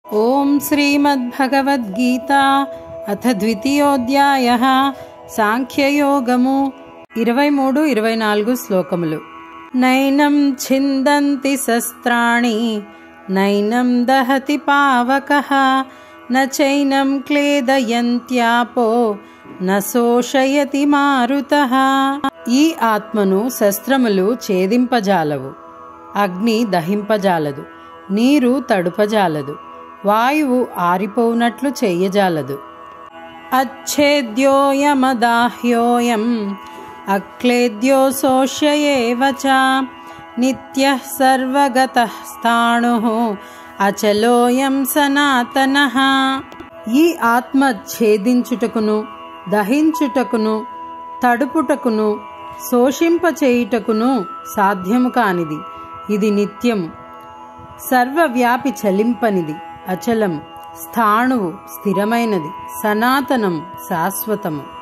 ఓం శ్రీమద్భగవద్గీత అథ ద్వితీయోధ్యాయ సాంఖ్యయోగము ఇరవై మూడు ఇరవై నాలుగు శ్లోకములు నైనం ఛిందంతి శస్త్రాణి నైనం దహతి పావక నైనం క్లేదయంత్యాపో నశోషయతి మారుత ఈ ఆత్మను శస్త్రములు ఛేదింపజాలవు అగ్ని దహింపజాలదు నీరు తడుపజాలదు వాయువు ఆరిపోవునట్లు చెయ్యజాలదు అచ్ఛేద్యోయమదాహ్యోయం అక్లేద్యో శోష్యయేవ చ నిత్య సర్వగత స్థాణు అచలోయం సనాతన ఈ ఆత్మ ఛేదించుటకును దహించుటకును తడుపుటకును శోషింపచేయుటకును సాధ్యము కానిది ఇది నిత్యము సర్వవ్యాపి చలింపనిది అచలము స్థాణువు స్థిరమైనది సనాతనం శాశ్వతము